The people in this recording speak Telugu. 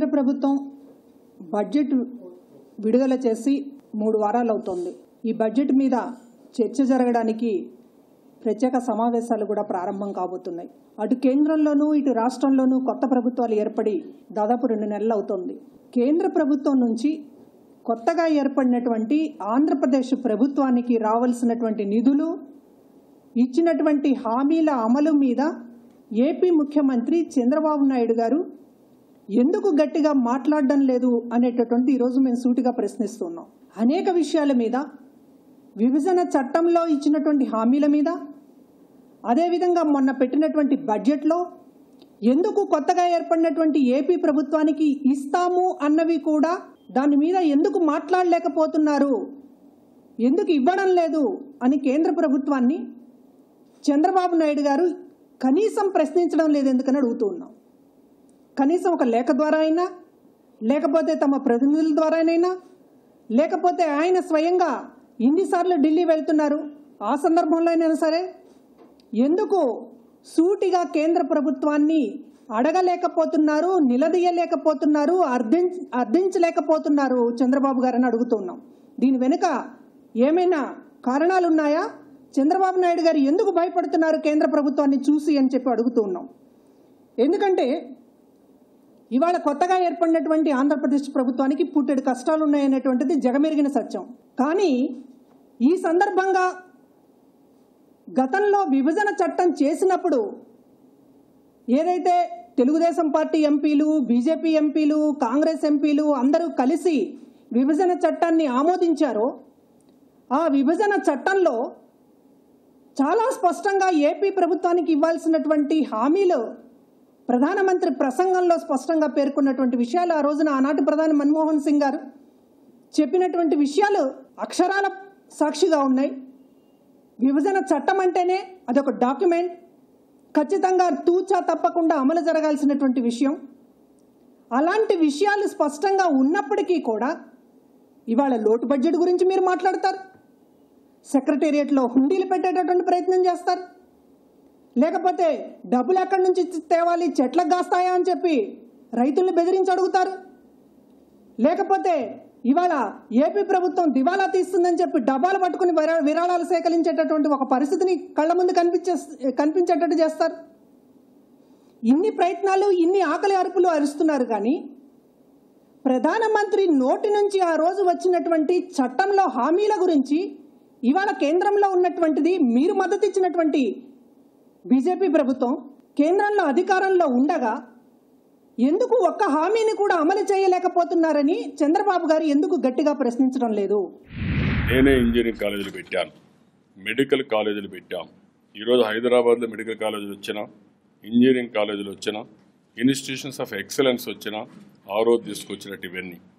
ప్రభుత్వం బడ్జెట్ విడుదల చేసి మూడు వారాలు అవుతోంది ఈ బడ్జెట్ మీద చర్చ జరగడానికి ప్రత్యేక సమావేశాలు కూడా ప్రారంభం కాబోతున్నాయి అటు కేంద్రంలోనూ ఇటు రాష్ట్రంలోనూ కొత్త ప్రభుత్వాలు ఏర్పడి దాదాపు రెండు నెలలు అవుతోంది కేంద్ర ప్రభుత్వం నుంచి కొత్తగా ఏర్పడినటువంటి ఆంధ్రప్రదేశ్ ప్రభుత్వానికి రావాల్సినటువంటి నిధులు ఇచ్చినటువంటి హామీల అమలు మీద ఏపీ ముఖ్యమంత్రి చంద్రబాబు నాయుడు గారు ఎందుకు గట్టిగా మాట్లాడడం లేదు అనేటటువంటి ఈరోజు మేము సూటిగా ప్రశ్నిస్తున్నాం అనేక విషయాల మీద విభజన చట్టంలో ఇచ్చినటువంటి హామీల మీద అదేవిధంగా మొన్న పెట్టినటువంటి బడ్జెట్లో ఎందుకు కొత్తగా ఏర్పడినటువంటి ఏపీ ప్రభుత్వానికి ఇస్తాము అన్నవి కూడా దాని మీద ఎందుకు మాట్లాడలేకపోతున్నారు ఎందుకు ఇవ్వడం లేదు అని కేంద్ర ప్రభుత్వాన్ని చంద్రబాబు నాయుడు గారు కనీసం ప్రశ్నించడం లేదు ఎందుకని అడుగుతూ ఉన్నాం కనీసం ఒక లేఖ ద్వారా అయినా లేకపోతే తమ ప్రతినిధుల ద్వారానైనా లేకపోతే ఆయన స్వయంగా ఇన్నిసార్లు ఢిల్లీ వెళ్తున్నారు ఆ సందర్భంలో అయినా సరే ఎందుకు సూటిగా కేంద్ర ప్రభుత్వాన్ని అడగలేకపోతున్నారు నిలదీయలేకపోతున్నారు అర్థిం అర్థించలేకపోతున్నారు చంద్రబాబు గారని అడుగుతున్నాం దీని వెనుక ఏమైనా కారణాలు ఉన్నాయా చంద్రబాబు నాయుడు గారు ఎందుకు భయపడుతున్నారు కేంద్ర ప్రభుత్వాన్ని చూసి అని చెప్పి అడుగుతూ ఉన్నాం ఎందుకంటే ఇవాళ కొత్తగా ఏర్పడినటువంటి ఆంధ్రప్రదేశ్ ప్రభుత్వానికి పుట్టెడు కష్టాలు ఉన్నాయనేటువంటిది జగమెరిగిన సత్యం కానీ ఈ సందర్భంగా గతంలో విభజన చట్టం చేసినప్పుడు ఏదైతే తెలుగుదేశం పార్టీ ఎంపీలు బీజేపీ ఎంపీలు కాంగ్రెస్ ఎంపీలు అందరూ కలిసి విభజన చట్టాన్ని ఆమోదించారో ఆ విభజన చట్టంలో చాలా స్పష్టంగా ఏపీ ప్రభుత్వానికి ఇవ్వాల్సినటువంటి హామీలు ప్రధానమంత్రి ప్రసంగంలో స్పష్టంగా పేర్కొన్నటువంటి విషయాలు ఆ రోజున ఆనాటి ప్రధాని మన్మోహన్ సింగ్ గారు చెప్పినటువంటి విషయాలు అక్షరాల సాక్షిగా ఉన్నాయి విభజన చట్టం అంటేనే అదొక డాక్యుమెంట్ ఖచ్చితంగా తూచా తప్పకుండా అమలు జరగాల్సినటువంటి విషయం అలాంటి విషయాలు స్పష్టంగా ఉన్నప్పటికీ కూడా ఇవాళ లోటు బడ్జెట్ గురించి మీరు మాట్లాడతారు సెక్రటేరియట్లో హుండీలు పెట్టేటటువంటి ప్రయత్నం చేస్తారు లేకపోతే డబ్బులు ఎక్కడి నుంచి తేవాలి చెట్లకు కాస్తాయా అని చెప్పి రైతుల్ని బెదిరించి అడుగుతారు లేకపోతే ఇవాళ ఏపీ ప్రభుత్వం దివాలా తీస్తుందని చెప్పి డబ్బాలు పట్టుకుని విరా- విరాళాలు సేకరించేటటువంటి ఒక పరిస్థితిని కళ్ళ ముందు కనిపించే కనిపించేటట్టు చేస్తారు ఇన్ని ప్రయత్నాలు ఇన్ని ఆకలి అరుపులు అరుస్తున్నారు కానీ ప్రధానమంత్రి నోటి నుంచి ఆ రోజు వచ్చినటువంటి చట్టంలో హామీల గురించి ఇవాళ కేంద్రంలో ఉన్నటువంటిది మీరు మద్దతు ఇచ్చినటువంటి బీజేపీ ప్రభుత్వం కేంద్రంలో అధికారంలో ఉండగా ఎందుకు ఒక్క హామీని కూడా అమలు చేయలేకపోతున్నారని చంద్రబాబు గారు ఎందుకు గట్టిగా ప్రశ్నించడం లేదు నేనే ఇంజనీరింగ్ కాలేజీలు పెట్టాను మెడికల్ కాలేజీలు పెట్టాం ఈరోజు హైదరాబాద్లో మెడికల్ కాలేజీలు వచ్చిన ఇంజనీరింగ్ కాలేజీలు వచ్చిన ఇన్స్టిట్యూషన్స్ ఆఫ్ ఎక్సలెన్స్ వచ్చిన ఆ రోజు తీసుకొచ్చినట్టు ఇవన్నీ